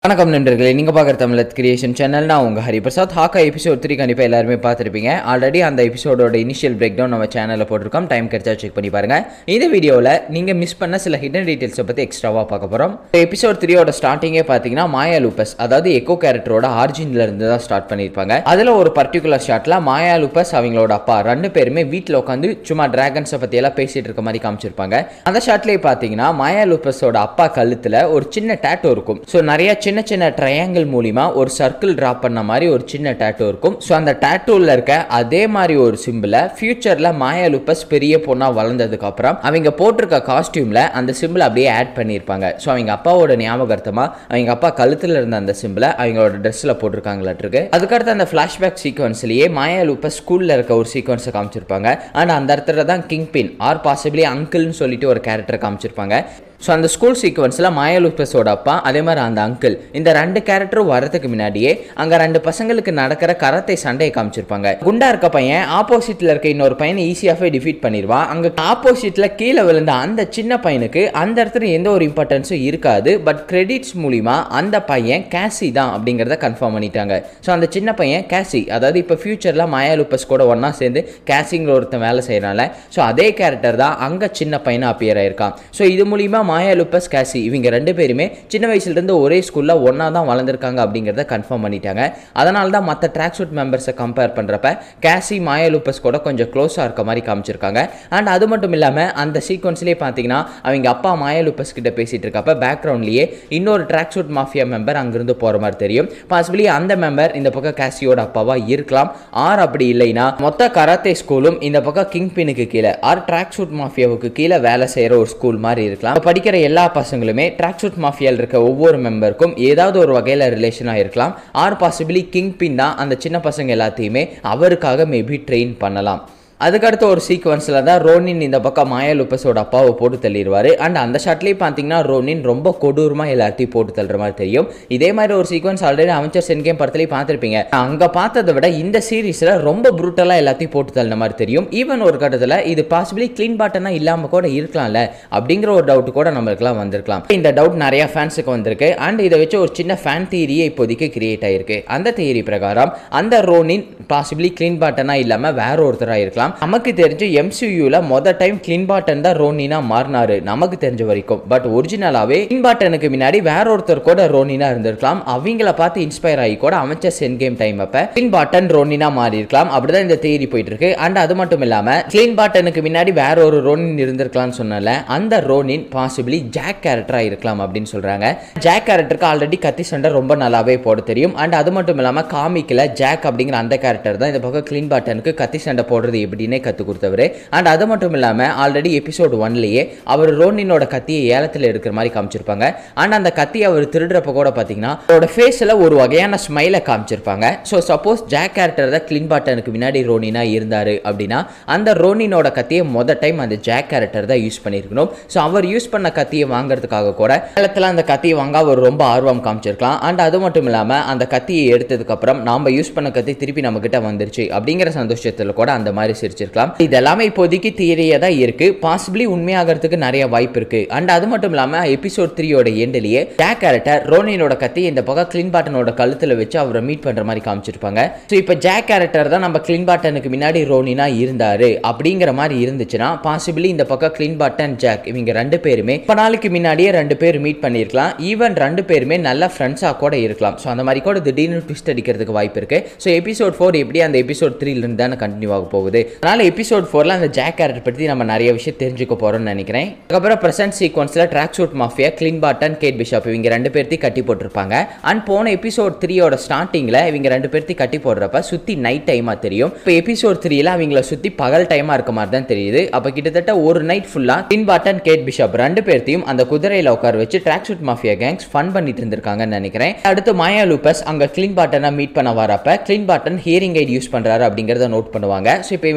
வணக்கம் நண்பர்களே நீங்க பார்க்குற தமிழத் கிரியேஷன் சேனல் நான் உங்க ஹரிபிரசாத் ஹாக்கா எபிசோட் த்ரீ கண்டிப்பாக எல்லாருமே பார்த்துருப்பீங்க ஆல்ரெடி அந்த எபிசோடோட இனிஷியல் பிரேக் டவுன் நம்ம சேனலில் போட்டிருக்கோம் டைம் கிடைச்சா செக் பண்ணி பாருங்க இந்த வீடியோவில் நீங்க மிஸ் பண்ண சில ஹிடன் டீட்டெயில்ஸை பற்றி எக்ஸ்ட்ராவாக பார்க்க போகிறோம் எபிசோட் த்ரீயோட ஸ்டார்டிங்கே பார்த்தீங்கன்னா மாயா லூப்பஸ் அதாவது எக்கோ கேரக்டரோட ஆர்ஜின்ல இருந்து தான் ஸ்டார்ட் பண்ணியிருப்பாங்க அதில் ஒரு பர்டிகுலர் ஷாட்டில் மாயா லூப்பஸ் அவங்களோட அப்பா ரெண்டு பேருமே வீட்டில் உட்காந்து சும்மா டிராகன்ஸை பற்றி எல்லாம் பேசிட்டு இருக்க மாதிரி காமிச்சிருப்பாங்க அந்த ஷாட்லேயே பார்த்தீங்கன்னா மாயா லூப்பஸோட அப்பா கழுத்தில் ஒரு சின்ன டேட்டோ இருக்கும் ஸோ நிறைய சின்ன சின்ன ட்ரையாங்கிள் மூலிமா ஒரு சர்க்கிள் ட்ரா பண்ண மாதிரி ஒரு சின்ன டேட்டோ இருக்கும் ஸோ அந்த டேட்டோவில் இருக்க அதே மாதிரி ஒரு சிம்பிளை ஃபியூச்சரில் மாயா லூப்பஸ் பெரிய பொண்ணாக வளர்ந்ததுக்கு அப்புறம் அவங்க போட்டிருக்க காஸ்டியூமில் அந்த சிம்பிள் அப்படியே ஆட் பண்ணியிருப்பாங்க ஸோ அவங்க அப்பாவோட ஞாபகார்த்தமாக அவங்க அப்பா கழுத்தில் இருந்த அந்த சிம்பிளை அவங்களோட ட்ரெஸ்ஸில் போட்டிருக்காங்களாட்டிருக்கு அதுக்கடுத்து அந்த ஃப்ளாஷ்பேக் சீக்வன்ஸ்லேயே மாயா லூப்பஸ் ஸ்கூலில் இருக்க ஒரு சீக்வன்ஸை காமிச்சிருப்பாங்க அண்ட் அந்த இடத்துல தான் கிங் பின் ஆர் பாசிபிளி அங்கிள்னு சொல்லிட்டு ஒரு கேரக்டர் காமிச்சிருப்பாங்க ஸோ அந்த ஸ்கூல் சீக்வன்ஸில் மாயா லூப்பஸோட அப்பா அதே மாதிரி அந்த அங்கிள் இந்த ரெண்டு கேரக்டரும் வரதுக்கு முன்னாடியே அங்கே ரெண்டு பசங்களுக்கு நடக்கிற கரத்தை சண்டையை காமிச்சிருப்பாங்க குண்டா இருக்க பையன் ஆப்போசிட்டில் இருக்க இன்னொரு பையனை ஈஸியாகவே டிஃபீட் பண்ணிடுவான் அங்கே ஆப்போசிட்டில் கீழே விழுந்த அந்த சின்ன பையனுக்கு அந்த இடத்துல எந்த ஒரு இம்பார்ட்டன்ஸும் இருக்காது பட் கிரெடிட்ஸ் மூலிமா அந்த பையன் கேசி தான் அப்படிங்கிறத கன்ஃபார்ம் பண்ணிட்டாங்க ஸோ அந்த சின்ன பையன் கேசி அதாவது இப்போ ஃபியூச்சரில் மாயா லூப்பஸ் கூட ஒன்றா சேர்ந்து கேசிங்கிற ஒருத்தன் வேலை செய்கிறால ஸோ அதே கேரக்டர் தான் அங்கே சின்ன பையனாக அப்பியர் ஆயிருக்கான் ஸோ இது மூலிமா மாயா லூப்பஸ் கேசி இவங்க ரெண்டு பேருமே சின்ன வயசுலேருந்து ஒரே ஸ்கூலில் ஒன்றா தான் வளர்ந்துருக்காங்க அப்படிங்கிறத கன்ஃபார்ம் பண்ணிட்டாங்க அதனால தான் மற்ற ட்ராக் சூட் மெம்பர்ஸை கம்பேர் பண்ணுறப்ப கேசி மாயா லூப்பஸ் கூட கொஞ்சம் க்ளோஸாக இருக்க மாதிரி காமிச்சிருக்காங்க அண்ட் அது மட்டும் இல்லாமல் அந்த சீக்வன்ஸ்லேயே பார்த்தீங்கன்னா அவங்க அப்பா மாயா லூப்பஸ் கிட்ட பேசிகிட்டு இருக்கப்ப பேக்ரவுண்ட்லேயே இன்னொரு ட்ராக் சூட் மாஃபியா மெம்பர் அங்கிருந்து போகிற மாதிரி தெரியும் பாசிபிளி அந்த மெம்பர் இந்த பக்கம் கேசியோட அப்பாவாக இருக்கலாம் ஆர் அப்படி இல்லைன்னா மொத்த கராத்தே ஸ்கூலும் இந்த பக்கம் கிங் பினுக்கு கீழே ஆர் ட்ராக் சூட் மாஃபியாவுக்கு கீழே வேலை செய்கிற ஒரு ஸ்கூல் மாதிரி இருக்கலாம் இப்ப படிக்கிற எல்லா பசங்களுமே ட்ராக் சூட் மாஃபியாவில் இருக்க ஒவ்வொரு மெம்பருக்கும் ஏதாவது ஒரு வகையில் ரிலேஷனாக இருக்கலாம் ஆர் பாசிபிளி கிங் பின் தான் அந்த சின்ன பசங்க எல்லாத்தையுமே அவருக்காக மேபி ட்ரெயின் பண்ணலாம் அதுக்கடுத்த ஒரு சீக்வன்ஸில் தான் ரோனின் இந்த பக்கம் மாயா லூப்பஸோட அப்பாவை போட்டு தள்ளிடுவார் அண்ட் அந்த ஷாட்லேயே பார்த்தீங்கன்னா ரோனின் ரொம்ப கொடூரமாக எல்லாத்தையும் போட்டு தள்ளுற மாதிரி தெரியும் இதே மாதிரி ஒரு சீக்வன்ஸ் ஆல்ரெடி அமைச்சர் சென்கேம் படத்துலேயே பார்த்துருப்பீங்க அங்கே பார்த்ததை விட இந்த சீரீஸில் ரொம்ப ப்ரூட்டலாக எல்லாத்தையும் போட்டு தள்ளின மாதிரி தெரியும் ஈவன் ஒரு கட்டத்தில் இது பாசிபிளி க்ளீன் பாட்டனாக இல்லாமல் கூட இருக்கலாம்ல அப்படிங்கிற ஒரு டவுட் கூட நம்மளுக்குலாம் வந்திருக்கலாம் இந்த டவுட் நிறைய ஃபேன்ஸுக்கு வந்திருக்கு அண்ட் இதை வச்சு ஒரு சின்ன ஃபேன் தியரியே இப்போதைக்கு கிரியேட் ஆயிருக்கு அந்த தியரி பிரகாரம் அந்த ரோனின் பாசிபிளி க்ளீன் பாட்டனாக இல்லாமல் வேற ஒருத்தராக இருக்கலாம் நமக்கு தெரிஞ்சு எம்சியூல மொத டைம் கிளீன் பாட்டன் தான் ரோனினா மாறினாரு நமக்கு தெரிஞ்ச வரைக்கும் பட் ஒரிஜினலாவே கிளீன் பாட்டனுக்கு முன்னாடி வேற ஒருத்தர் கூட ரோனினா இருந்திருக்கலாம் அவங்கள பார்த்து இன்ஸ்பயர் ஆகி கூட அமைச்சர் சென் கேம் டைம் அப்ப கிளீன் பாட்டன் ரோனினா மாறி இருக்கலாம் அப்படிதான் இந்த தேரி போயிட்டு இருக்கு அண்ட் அது மட்டும் இல்லாம கிளீன் பாட்டனுக்கு முன்னாடி வேற ஒரு ரோனின் இருந்திருக்கலாம்னு சொன்னல அந்த ரோனின் பாசிபிளி ஜாக் கேரக்டரா இருக்கலாம் அப்படின்னு சொல்றாங்க ஜாக் கேரக்டருக்கு ஆல்ரெடி கத்தி சண்டை ரொம்ப நல்லாவே போட தெரியும் அண்ட் அது மட்டும் இல்லாம காமிக்கல ஜாக் அப்படிங்கிற அந்த கேரக்டர் தான் இந்த பக்கம் கிளீன் பாட்டனுக்கு கத்தி சண்டை போடுறது எப்படின்னே கற்றுக் கொடுத்தவர் அண்ட் அது மட்டும் இல்லாமல் ஆல்ரெடி எபிசோட் ஒன்லேயே அவர் ரோனினோட கத்தியை ஏலத்தில் எடுக்கிற மாதிரி காமிச்சிருப்பாங்க அண்ட் அந்த கத்தியை அவர் திருடுறப்ப கூட பார்த்தீங்கன்னா அவரோட ஃபேஸில் ஒரு வகையான ஸ்மைலை காமிச்சிருப்பாங்க ஸோ சப்போஸ் ஜாக் கேரக்டர் தான் கிளீன் பாட்டனுக்கு முன்னாடி ரோனினா இருந்தார் அப்படின்னா அந்த ரோனினோட கத்தியை மொதல் டைம் அந்த ஜாக் கேரக்டர் தான் யூஸ் பண்ணியிருக்கணும் ஸோ அவர் யூஸ் பண்ண கத்தியை வாங்குறதுக்காக கூட ஏலத்தில் அந்த கத்தியை வாங்க அவர் ரொம்ப ஆர்வம் காமிச்சிருக்கலாம் அண்ட் அது மட்டும் இல்லாமல் அந்த கத்தியை எடுத்ததுக்கப்புறம் நாம் யூஸ் பண்ண கத்தி திருப்பி நம்மக்கிட்ட வந்துருச்சு அப்படிங்கிற சந்தோஷத்தில் கூட அந்த மாதிரி சிரிச்சிருக்கலாம் இது எல்லாமே இப்போதைக்கு தியரியாக தான் இருக்கு பாசிபிளி உண்மையாகிறதுக்கு நிறைய வாய்ப்பு இருக்கு அண்ட் அது மட்டும் இல்லாமல் எபிசோட் த்ரீயோட எண்ட்லேயே ஜாக் கேரக்டர் ரோனினோட கத்தி இந்த பக்கம் கிளீன் பாட்டனோட கழுத்தில் வச்சு அவரை மீட் பண்ணுற மாதிரி காமிச்சிருப்பாங்க ஸோ இப்போ ஜாக் கேரக்டர் தான் நம்ம கிளீன் பாட்டனுக்கு முன்னாடி ரோனினா இருந்தாரு அப்படிங்கிற மாதிரி இருந்துச்சுன்னா பாசிபிளி இந்த பக்கம் கிளீன் பாட்டன் ஜாக் இவங்க ரெண்டு பேருமே இப்போ நாளைக்கு முன்னாடியே ரெண்டு பேர் மீட் பண்ணியிருக்கலாம் ஈவன் ரெண்டு பேருமே நல்ல ஃப்ரெண்ட்ஸாக கூட இருக்கலாம் ஸோ அந்த மாதிரி கூட திடீர்னு ட்விஸ்ட் அடிக்கிறதுக்கு வாய்ப்பு இருக்கு ஸோ எபிசோட் ஃபோர் எப்படி அந்த எபிசோட் த்ரீலேருந்து தானே கண்டினியூ ஆக போகுது அதனால எபிசோட் ஃபோரில் அந்த ஜாக் கேரக்டர் பற்றி நம்ம நிறைய விஷயம் தெரிஞ்சுக்க போகிறோம்னு நினைக்கிறேன் அதுக்கப்புறம் ப்ரெசென்ட் சீக்வன்ஸில் track suit mafia Clint Barton Kate Bishop இவங்க ரெண்டு பேர்த்தையும் கட்டி போட்டிருப்பாங்க அண்ட் போன எபிசோட் த்ரீயோட ஸ்டார்டிங்கில் இவங்க ரெண்டு பேர்த்தையும் கட்டி போடுறப்ப சுற்றி நைட் டைமாக தெரியும் இப்போ எபிசோட் த்ரீல அவங்கள சுற்றி பகல் டைமாக இருக்க மாதிரி தான் தெரியுது அப்போ கிட்டத்தட்ட ஒரு நைட் ஃபுல்லாக கிளீன் பாட்டன் கேட் பிஷப் ரெண்டு பேர்த்தையும் அந்த குதிரையில் உட்கார வச்சு track suit mafia gangs fun பண்ணிட்டு இருந்திருக்காங்கன்னு நினைக்கிறேன் அடுத்து மாயா லூப்பஸ் அங்கே கிளீன் பாட்டனை மீட் பண்ண வரப்ப கிளீன் பாட்டன் ஹியரிங் எய்ட் யூஸ் பண்ணுறாரு அப்படிங்கிறத நோட் பண்ணுவாங்க ஸோ இப்போ இவன்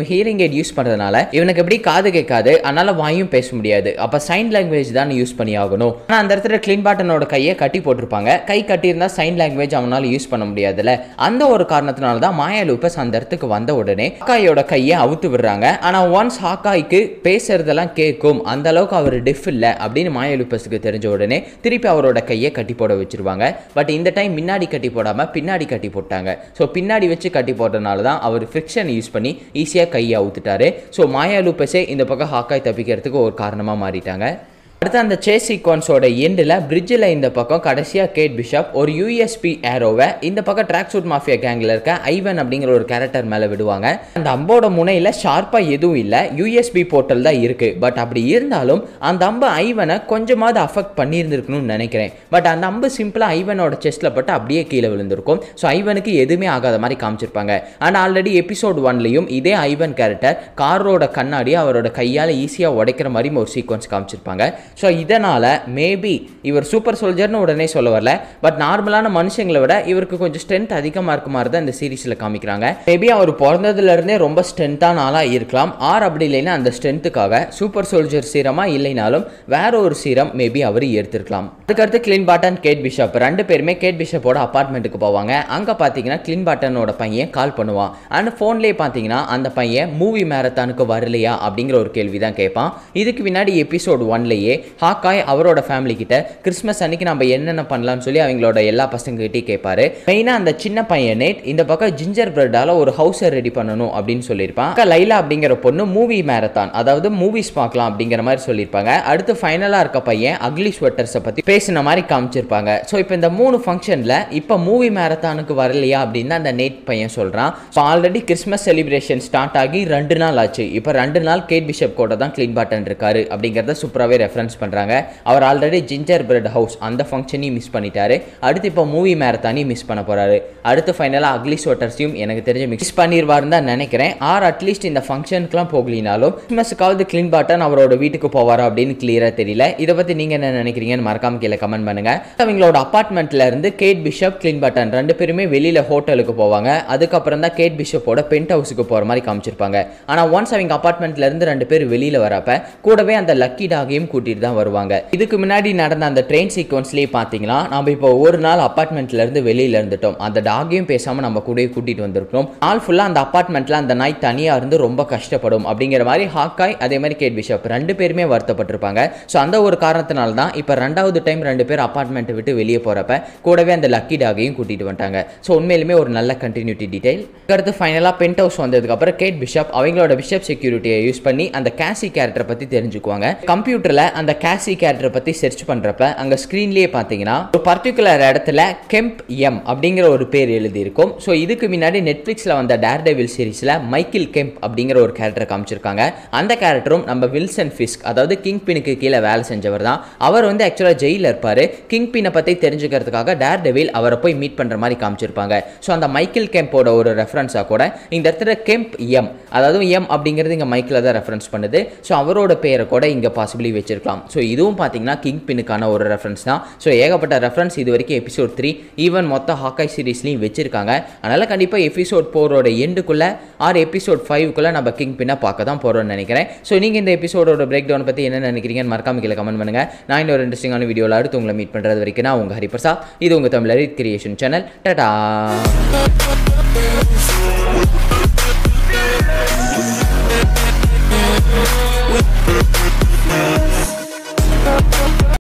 ஹியரிங் எய்ட் யூஸ் பண்ணுறதுனால இவனுக்கு எப்படி காது கேட்காது அதனால வாயும் பேச முடியாது அப்போ சைன் லாங்குவேஜ் தான் யூஸ் பண்ணி ஆகணும் ஆனால் அந்த இடத்துல கிளின் பாட்டனோட கையை கட்டி போட்டிருப்பாங்க கை கட்டியிருந்தா சைன் லாங்குவேஜ் அவனால் யூஸ் பண்ண முடியாதுல்ல அந்த ஒரு காரணத்தினால தான் மாயா லூப்பஸ் அந்த இடத்துக்கு வந்த உடனே ஹாக்காயோட கையை அவுத்து விடுறாங்க ஆனால் ஒன்ஸ் ஹாக்காய்க்கு பேசுறதெல்லாம் கேட்கும் அந்த அளவுக்கு அவர் டிஃப் இல்லை அப்படின்னு மாயா லூப்பஸுக்கு தெரிஞ்ச உடனே திருப்பி அவரோட கையை கட்டி போட வச்சிருவாங்க பட் இந்த டைம் முன்னாடி கட்டி போடாமல் பின்னாடி கட்டி போட்டாங்க ஸோ பின்னாடி வச்சு கட்டி போட்டனால தான் அவர் ஃப்ரிக்ஷன் யூஸ் பண்ணி ஈஸியாக கையை அவுத்துட்டாரு ஸோ மாயா லூப்பஸே இந்த பக்கம் ஹாக்காய் தப்பிக்கிறதுக்கு ஒரு காரணமாக மாறிட்டாங்க அடுத்து அந்த சேஸ் சீக்வன்ஸோட எண்டில் பிரிட்ஜில் இந்த பக்கம் கடைசியாக கேட் பிஷப் ஒரு யூஎஸ்பி ஏரோவை இந்த பக்கம் ட்ராக் சூட் மாஃபியா கேங்கில் இருக்க ஐவன் அப்படிங்கிற ஒரு கேரக்டர் மேலே விடுவாங்க அந்த அம்போட முனையில் ஷார்ப்பாக எதுவும் இல்லை யூஎஸ்பி போர்ட்டல் தான் இருக்குது பட் அப்படி இருந்தாலும் அந்த அம்பு ஐவனை கொஞ்சமாவது அஃபெக்ட் பண்ணியிருந்திருக்கணும்னு நினைக்கிறேன் பட் அந்த அம்பு சிம்பிளாக ஐவனோட செஸ்ட்டில் பட்டு அப்படியே கீழே விழுந்திருக்கும் ஸோ ஐவனுக்கு எதுவுமே ஆகாத மாதிரி காமிச்சிருப்பாங்க அண்ட் ஆல்ரெடி எபிசோட் ஒன்லையும் இதே ஐவன் கேரக்டர் காரோட கண்ணாடி அவரோட கையால் ஈஸியாக உடைக்கிற மாதிரி ஒரு சீக்வன்ஸ் காமிச்சிருப்பாங்க ஸோ இதனால் மேபி இவர் சூப்பர் சோல்ஜர்னு உடனே சொல்ல வரல பட் நார்மலான மனுஷங்களை விட இவருக்கு கொஞ்சம் ஸ்ட்ரென்த் அதிகமாக இருக்க மாதிரி தான் இந்த சீரீஸில் காமிக்கிறாங்க மேபி அவர் பிறந்ததுலேருந்தே ரொம்ப ஸ்ட்ரென்த்தான ஆளாக இருக்கலாம் ஆர் அப்படி இல்லைன்னா அந்த ஸ்ட்ரென்த்துக்காக சூப்பர் சோல்ஜர் சீரமாக இல்லைனாலும் வேற ஒரு சீரம் மேபி அவர் எடுத்திருக்கலாம் அதுக்கடுத்து கிளின் பாட்டன் கேட் பிஷப் ரெண்டு பேருமே கேட் பிஷப்போட அப்பார்ட்மெண்ட்டுக்கு போவாங்க அங்கே பார்த்தீங்கன்னா கிளின் பாட்டனோட பையன் கால் பண்ணுவான் அண்ட் ஃபோன்லேயே பார்த்தீங்கன்னா அந்த பையன் மூவி மேரத்தானுக்கு வரலையா அப்படிங்கிற ஒரு கேள்வி தான் கேட்பான் இதுக்கு பின்னாடி எபிசோட் ஒன்லேயே ஹாக்காய் அவரோட ஃபேமிலி கிட்ட கிறிஸ்மஸ் அன்னைக்கு நம்ம என்னென்ன பண்ணலாம்னு சொல்லி அவங்களோட எல்லா பசங்ககிட்டயும் கேட்பாரு மெயினாக அந்த சின்ன பையன் நேட் இந்த பக்கம் ஜிஞ்சர் பிரெட்டால ஒரு ஹவுஸை ரெடி பண்ணணும் அப்படின்னு சொல்லியிருப்பான் அக்கா லைலா அப்படிங்கிற பொண்ணு மூவி மேரத்தான் அதாவது மூவிஸ் பார்க்கலாம் அப்படிங்கிற மாதிரி சொல்லியிருப்பாங்க அடுத்து ஃபைனலாக இருக்க பையன் அக்லி ஸ்வெட்டர்ஸை பற்றி பேசின மாதிரி காமிச்சிருப்பாங்க ஸோ இப்போ இந்த மூணு ஃபங்க்ஷனில் இப்போ மூவி மேரத்தானுக்கு வரலையா அப்படின்னு அந்த நேட் பையன் சொல்கிறான் so already Christmas celebration start ஆகி ரெண்டு நாள் ஆச்சு இப்போ ரெண்டு நாள் கேட் பிஷப் கூட தான் க்ளீன் பாட்டன் இருக்காரு அப்படிங்கிறத சூப்பராகவே ரெஃபரன்ஸ் பண்ணுறாங்க அவர் ஆல்ரெடி ஜிஞ்சர் பிரெட் ஹவுஸ் அந்த ஃபங்க்ஷனையும் மிஸ் பண்ணிட்டாரு அடுத்து இப்போ மூவி மேரத்தானையும் மிஸ் பண்ண போறாரு அடுத்து ஃபைனலாக அக்லி ஸ்வெட்டர்ஸையும் எனக்கு தெரிஞ்சு மிஸ் பண்ணிடுவாருன்னு தான் நினைக்கிறேன் ஆர் அட்லீஸ்ட் இந்த ஃபங்க்ஷனுக்குலாம் போகலினாலும் கிறிஸ்மஸுக்காவது க்ளீன் பாட்டன் அவரோட வீட்டுக்கு போவாரா அப்படின்னு கிளியராக தெரியல இதை பற்றி நீங்கள் என்ன நினைக்கிறீங்கன்னு மறக்காம கீழே கமெண்ட் பண்ணுங்க அவங்களோட அப்பார்ட்மெண்ட்ல இருந்து கேட் பிஷப் க்ளீன் பாட்டன் ரெண்டு பேருமே வெளியில் ஹோட்டலுக்கு போவாங்க அதுக்கப்புறம் தான் கேட் பிஷப்போட பென்ட் ஹவுஸுக்கு போகிற மாதிரி காமிச்சிருப்பாங்க ஆனால் ஒன்ஸ் அவங்க அப்பார்ட்மெண்ட்ல இருந்து ரெண்டு பேர் வெளியில் வரப்ப கூடவே அந்த லக்கி டாகையும் கூட்டிட்டு தான் வருவாங்க இதுக்கு முன்னாடி நடந்த அந்த ட்ரெயின் சீக்வன்ஸ்லேயே பார்த்தீங்கன்னா நம்ம இப்போ ஒரு நாள் அப்பார்ட்மெண்ட்ல இருந்து வெளியில இருந்துட்டோம் அந்த டாகையும் பேசாமல் நம்ம கூடயே கூட்டிட்டு வந்திருக்கோம் நாள் ஃபுல்லாக அந்த அப்பார்ட்மெண்ட்ல அந்த நாய் தனியாக இருந்து ரொம்ப கஷ்டப்படும் அப்படிங்கிற மாதிரி ஹாக்காய் அதே மாதிரி கேட் பிஷப் ரெண்டு பேருமே வருத்தப்பட்டிருப்பாங்க ஸோ அந்த ஒரு காரணத்தினால தான் இப்போ ரெண்டாவது டைம் ரெண்டு பேர் அப்பார்ட்மெண்ட்டை விட்டு வெளியே போகிறப்ப கூடவே அந்த லக்கி டாகையும் கூட்டிட்டு வந்துட்டாங்க ஸோ உண்மையிலுமே ஒரு நல்ல கண்டினியூட்டி டீடைல் அடுத்து ஃபைனலாக பென்ட் ஹவுஸ் வந்ததுக்கப்புறம் கேட் பிஷப் அவங்களோட பிஷப் செக்யூரிட்டியை யூஸ் பண்ணி அந்த கேசி கேரக்டரை பற்றி தெரிஞ்சுக்குவாங்க கம்ப்யூட்டரில் அந்த கேசி கேரக்டரை பற்றி சர்ச் பண்ணுறப்ப அங்கே ஸ்க்ரீன்லேயே பார்த்தீங்கன்னா ஒரு பர்டிகுலர் இடத்துல கெம்ப் எம் அப்படிங்கிற ஒரு பேர் எழுதியிருக்கும் ஸோ இதுக்கு முன்னாடி நெட்ஃப்ளிக்ஸில் வந்த டேர் டெவில் சீரிஸில் மைக்கேல் கெம்ப் அப்படிங்கிற ஒரு கேரக்டர் காமிச்சிருக்காங்க அந்த கேரக்டரும் நம்ம வில்சன் ஃபிஸ்க் அதாவது கிங் பினுக்கு கீழே வேலை செஞ்சவர் தான் அவர் வந்து ஆக்சுவலாக ஜெயிலில் இருப்பார் கிங் பினை பற்றி தெரிஞ்சுக்கிறதுக்காக டேர் டெவில் அவரை போய் மீட் பண்ணுற மாதிரி காமிச்சிருப்பாங்க ஸோ அந்த மைக்கேல் கெம்போட ஒரு ரெஃபரன்ஸாக கூட இந்த இடத்துல கெம்ப் எம் அதாவது எம் அப்படிங்கிறது இங்கே மைக்கில் தான் ரெஃபரன்ஸ் பண்ணுது ஸோ அவரோட பேரை கூட இங்கே பாசிபிளி வச்சிருக்கலாம் ஸோ இதுவும் பார்த்தீங்கன்னா கிங் பினுக்கான ஒரு ரெஃபரன்ஸ் தான் ஸோ ஏகப்பட்ட ரெஃபரன்ஸ் இது வரைக்கும் எபிசோட் த்ரீ ஈவன் மொத்த ஹாக்காய் சீரீஸ்லையும் வச்சிருக்காங்க அதனால் கண்டிப்பாக எபிசோட் ஃபோரோட எண்டுக்குள்ளே ஆர் எபிசோட் ஃபைவ்க்குள்ளே நம்ம கிங் பின்னை பார்க்க தான் போகிறோம்னு நினைக்கிறேன் ஸோ நீங்கள் இந்த எபிசோடோட பிரேக் டவுன் பற்றி என்ன நினைக்கிறீங்கன்னு மறக்காம கீழே கமெண்ட் பண்ணுங்கள் நான் இன்னொரு இன்ட்ரெஸ்டிங்கான வீடியோவில் அடுத்து உங்களை மீட் பண்ணுறது வரைக்கும் நான் உங்கள் ஹரிபிரசாத் இது உங்கள் தமிழ் கிரியேஷன் சேனல் டடா